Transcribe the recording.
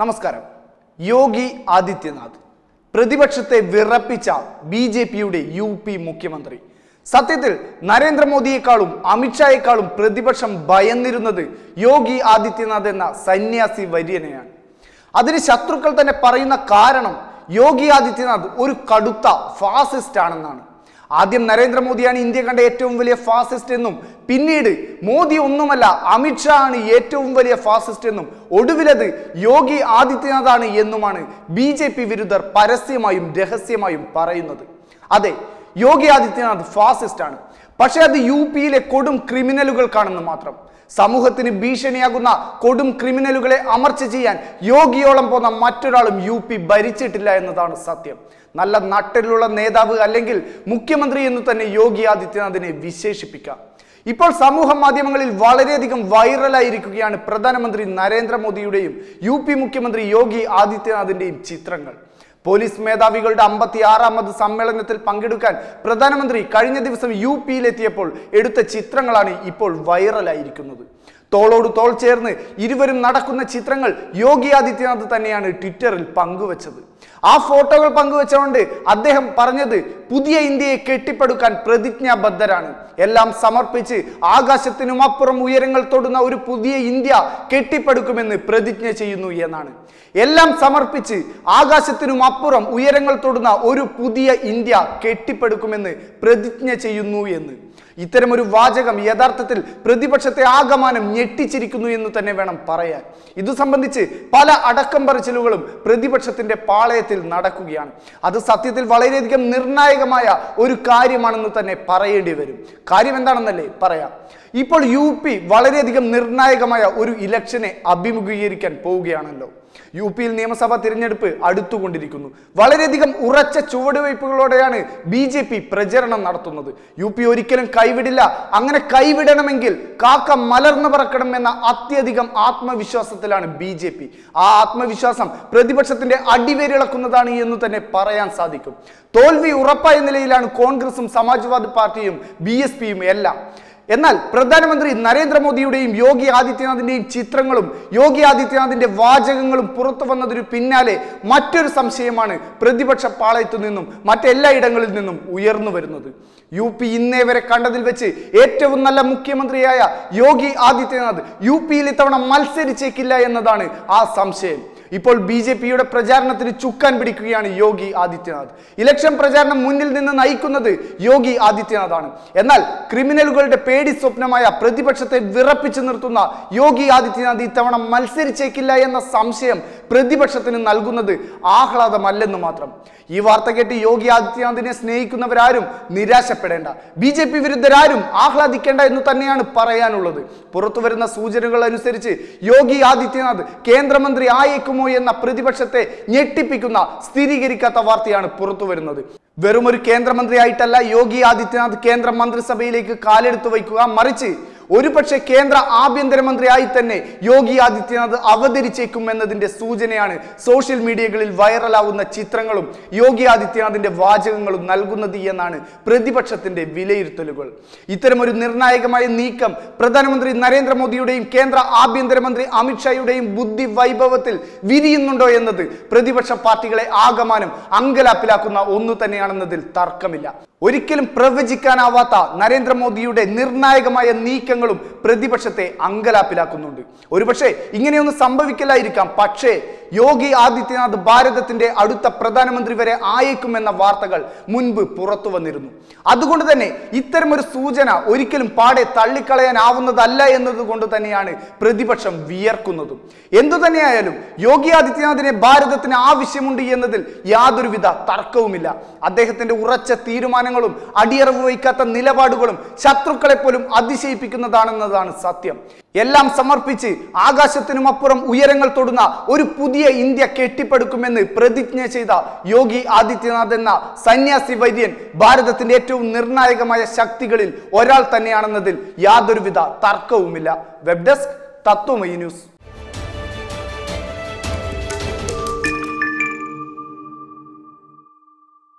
നമസ്കാരം യോഗി ആദിത്യനാഥ് പ്രതിപക്ഷത്തെ വിറപ്പിച്ച ബി ജെ പിയുടെ യു പി മുഖ്യമന്ത്രി സത്യത്തിൽ നരേന്ദ്രമോദിയെക്കാളും അമിത്ഷായെക്കാളും പ്രതിപക്ഷം ഭയന്നിരുന്നത് യോഗി ആദിത്യനാഥ് എന്ന സന്യാസി വര്യനെയാണ് അതിന് ശത്രുക്കൾ തന്നെ പറയുന്ന കാരണം യോഗി ആദിത്യനാഥ് ഒരു കടുത്ത ഫാസിസ്റ്റ് ആണെന്നാണ് ആദ്യം നരേന്ദ്രമോദിയാണ് ഇന്ത്യ കണ്ട ഏറ്റവും വലിയ ഫാസിസ്റ്റ് എന്നും പിന്നീട് മോദി ഒന്നുമല്ല അമിത്ഷാ ആണ് ഏറ്റവും വലിയ ഫാസിസ്റ്റ് എന്നും ഒടുവിലത് യോഗി ആദിത്യനാഥാണ് എന്നുമാണ് ബി ജെ പി വിരുദ്ധർ പരസ്യമായും രഹസ്യമായും പറയുന്നത് അതെ യോഗി ആദിത്യനാഥ് ഫാസിസ്റ്റ് ആണ് പക്ഷേ അത് യു പിയിലെ കൊടും ക്രിമിനലുകൾക്കാണെന്ന് മാത്രം സമൂഹത്തിന് ഭീഷണിയാകുന്ന കൊടും ക്രിമിനലുകളെ അമർച്ച ചെയ്യാൻ യോഗിയോളം പോന്ന മറ്റൊരാളും യു പി ഭരിച്ചിട്ടില്ല എന്നതാണ് സത്യം നല്ല നട്ടിലുള്ള നേതാവ് അല്ലെങ്കിൽ മുഖ്യമന്ത്രി എന്ന് തന്നെ യോഗി ആദിത്യനാഥിനെ വിശേഷിപ്പിക്കാം ഇപ്പോൾ സമൂഹ മാധ്യമങ്ങളിൽ വളരെയധികം വൈറലായിരിക്കുകയാണ് പ്രധാനമന്ത്രി നരേന്ദ്രമോദിയുടെയും യു പി മുഖ്യമന്ത്രി യോഗി ആദിത്യനാഥിന്റെയും ചിത്രങ്ങൾ പോലീസ് മേധാവികളുടെ അമ്പത്തി ആറാമത് സമ്മേളനത്തിൽ പങ്കെടുക്കാൻ പ്രധാനമന്ത്രി കഴിഞ്ഞ ദിവസം യു പിയിലെത്തിയപ്പോൾ എടുത്ത ചിത്രങ്ങളാണ് ഇപ്പോൾ വൈറലായിരിക്കുന്നത് തോളോട് തോൾ ചേർന്ന് ഇരുവരും നടക്കുന്ന ചിത്രങ്ങൾ യോഗി ആദിത്യനാഥ് തന്നെയാണ് ട്വിറ്ററിൽ പങ്കുവച്ചത് ആ ഫോട്ടോകൾ പങ്കുവച്ചുകൊണ്ട് അദ്ദേഹം പറഞ്ഞത് പുതിയ ഇന്ത്യയെ കെട്ടിപ്പടുക്കാൻ പ്രതിജ്ഞാബദ്ധരാണ് എല്ലാം സമർപ്പിച്ച് ആകാശത്തിനും അപ്പുറം ഉയരങ്ങൾ തൊടുന്ന ഒരു പുതിയ ഇന്ത്യ കെട്ടിപ്പടുക്കുമെന്ന് പ്രതിജ്ഞ ചെയ്യുന്നു എന്നാണ് എല്ലാം സമർപ്പിച്ച് ആകാശത്തിനും അപ്പുറം ഉയരങ്ങൾ തൊടുന്ന ഒരു പുതിയ ഇന്ത്യ കെട്ടിപ്പടുക്കുമെന്ന് പ്രതിജ്ഞ ചെയ്യുന്നു എന്ന് ഇത്തരമൊരു വാചകം യഥാർത്ഥത്തിൽ പ്രതിപക്ഷത്തെ ആകമാനം ഞെട്ടിച്ചിരിക്കുന്നു എന്ന് തന്നെ വേണം പറയാൻ ഇതു സംബന്ധിച്ച് പല അടക്കം പറച്ചിലുകളും പ്രതിപക്ഷത്തിന്റെ പാളയത്തിൽ നടക്കുകയാണ് അത് സത്യത്തിൽ വളരെയധികം നിർണായകമായ ഒരു കാര്യമാണെന്ന് തന്നെ പറയേണ്ടി വരും കാര്യം എന്താണെന്നല്ലേ പറയാം ഇപ്പോൾ യു പി വളരെയധികം നിർണായകമായ ഒരു ഇലക്ഷനെ അഭിമുഖീകരിക്കാൻ പോവുകയാണല്ലോ യു പിയിൽ നിയമസഭാ തിരഞ്ഞെടുപ്പ് അടുത്തുകൊണ്ടിരിക്കുന്നു വളരെയധികം ഉറച്ച ചുവടുവയ്പ്പുകളോടെയാണ് ബി ജെ പി പ്രചരണം നടത്തുന്നത് യു പി ഒരിക്കലും കൈവിടില്ല അങ്ങനെ കൈവിടണമെങ്കിൽ കാക്ക മലർന്നു പറക്കണം എന്ന അത്യധികം ആത്മവിശ്വാസത്തിലാണ് ബി ജെ പി ആ ആത്മവിശ്വാസം പ്രതിപക്ഷത്തിന്റെ അടിവേരിളക്കുന്നതാണ് എന്ന് തന്നെ പറയാൻ സാധിക്കും തോൽവി ഉറപ്പായ നിലയിലാണ് കോൺഗ്രസും സമാജ്വാദി പാർട്ടിയും ബി എസ് പിയും എല്ലാം എന്നാൽ പ്രധാനമന്ത്രി നരേന്ദ്രമോദിയുടെയും യോഗി ആദിത്യനാഥിന്റെയും ചിത്രങ്ങളും യോഗി ആദിത്യനാഥിന്റെ വാചകങ്ങളും പുറത്തു വന്നതിനു പിന്നാലെ മറ്റൊരു സംശയമാണ് പ്രതിപക്ഷ പാളയത്തു നിന്നും മറ്റെല്ലായിടങ്ങളിൽ നിന്നും ഉയർന്നു വരുന്നത് യു പി ഇന്നേ വരെ കണ്ടതിൽ വെച്ച് ഏറ്റവും നല്ല മുഖ്യമന്ത്രിയായ യോഗി ആദിത്യനാഥ് യു പിയിൽ ഇത്തവണ മത്സരിച്ചേക്കില്ല എന്നതാണ് ആ സംശയം ഇപ്പോൾ ബി ജെ പിയുടെ പ്രചാരണത്തിന് ചുക്കാൻ പിടിക്കുകയാണ് യോഗി ആദിത്യനാഥ് ഇലക്ഷൻ പ്രചാരണം മുന്നിൽ നിന്ന് നയിക്കുന്നത് യോഗി ആദിത്യനാഥാണ് എന്നാൽ ക്രിമിനലുകളുടെ പേടി സ്വപ്നമായ പ്രതിപക്ഷത്തെ വിറപ്പിച്ചു നിർത്തുന്ന യോഗി ആദിത്യനാഥ് ഇത്തവണ മത്സരിച്ചേക്കില്ല എന്ന സംശയം പ്രതിപക്ഷത്തിന് നൽകുന്നത് ആഹ്ലാദമല്ലെന്ന് മാത്രം ഈ വാർത്ത കേട്ട് യോഗി ആദിത്യനാഥിനെ സ്നേഹിക്കുന്നവരാരും നിരാശപ്പെടേണ്ട ബി ജെ പി വിരുദ്ധരാരും ആഹ്ലാദിക്കേണ്ട എന്ന് തന്നെയാണ് പറയാനുള്ളത് പുറത്തു വരുന്ന സൂചനകൾ അനുസരിച്ച് യോഗി ആദിത്യനാഥ് കേന്ദ്രമന്ത്രി ആയേക്കുമോ എന്ന പ്രതിപക്ഷത്തെ ഞെട്ടിപ്പിക്കുന്ന സ്ഥിരീകരിക്കാത്ത വാർത്തയാണ് പുറത്തു വരുന്നത് വെറും ഒരു കേന്ദ്രമന്ത്രിയായിട്ടല്ല യോഗി ആദിത്യനാഥ് കേന്ദ്ര മന്ത്രിസഭയിലേക്ക് കാലെടുത്തു വയ്ക്കുക മറിച്ച് ഒരുപക്ഷെ കേന്ദ്ര ആഭ്യന്തരമന്ത്രിയായി തന്നെ യോഗി ആദിത്യനാഥ് അവതരിച്ചേക്കും എന്നതിന്റെ സൂചനയാണ് സോഷ്യൽ മീഡിയകളിൽ വൈറലാവുന്ന ചിത്രങ്ങളും യോഗി ആദിത്യനാഥിന്റെ വാചകങ്ങളും നൽകുന്നത് എന്നാണ് പ്രതിപക്ഷത്തിന്റെ വിലയിരുത്തലുകൾ ഇത്തരമൊരു നിർണായകമായ നീക്കം പ്രധാനമന്ത്രി നരേന്ദ്രമോദിയുടെയും കേന്ദ്ര ആഭ്യന്തരമന്ത്രി അമിത്ഷായുടെയും ബുദ്ധി വൈഭവത്തിൽ വിരിയുന്നുണ്ടോ എന്നത് പ്രതിപക്ഷ പാർട്ടികളെ ആകമാനം അങ്കലാപ്പിലാക്കുന്ന ഒന്നു തന്നെയാണെന്നതിൽ തർക്കമില്ല ഒരിക്കലും പ്രവചിക്കാനാവാത്ത നരേന്ദ്രമോദിയുടെ നിർണായകമായ നീക്കങ്ങളും പ്രതിപക്ഷത്തെ അങ്കലാപ്പിലാക്കുന്നുണ്ട് ഒരുപക്ഷെ ഇങ്ങനെയൊന്നും സംഭവിക്കില്ലായിരിക്കാം പക്ഷേ യോഗി ആദിത്യനാഥ് ഭാരതത്തിന്റെ അടുത്ത പ്രധാനമന്ത്രി വരെ ആയേക്കുമെന്ന വാർത്തകൾ മുൻപ് പുറത്തു വന്നിരുന്നു അതുകൊണ്ട് തന്നെ ഇത്തരമൊരു സൂചന ഒരിക്കലും പാടെ തള്ളിക്കളയാനാവുന്നതല്ല എന്നതുകൊണ്ട് തന്നെയാണ് പ്രതിപക്ഷം വിയർക്കുന്നതും എന്തു തന്നെയായാലും യോഗി ആദിത്യനാഥിനെ ഭാരതത്തിന് ആവശ്യമുണ്ട് എന്നതിൽ യാതൊരുവിധ തർക്കവുമില്ല അദ്ദേഹത്തിന്റെ ഉറച്ച തീരുമാനങ്ങളും അടിയറവ് വയ്ക്കാത്ത നിലപാടുകളും ശത്രുക്കളെ പോലും അതിശയിപ്പിക്കുന്നതാണെന്നതാണ് സത്യം എല്ലാം സമർപ്പിച്ച് ആകാശത്തിനും അപ്പുറം ഉയരങ്ങൾ തൊടുന്ന ഒരു പുതിയ ഇന്ത്യ കെട്ടിപ്പടുക്കുമെന്ന് പ്രതിജ്ഞ ചെയ്ത യോഗി ആദിത്യനാഥ് എന്ന സന്യാസി വൈദ്യൻ ഭാരതത്തിന്റെ ഏറ്റവും നിർണായകമായ ശക്തികളിൽ ഒരാൾ തന്നെയാണെന്നതിൽ യാതൊരുവിധ തർക്കവുമില്ല വെബ് ഡെസ്ക് തത്വമയി ന്യൂസ്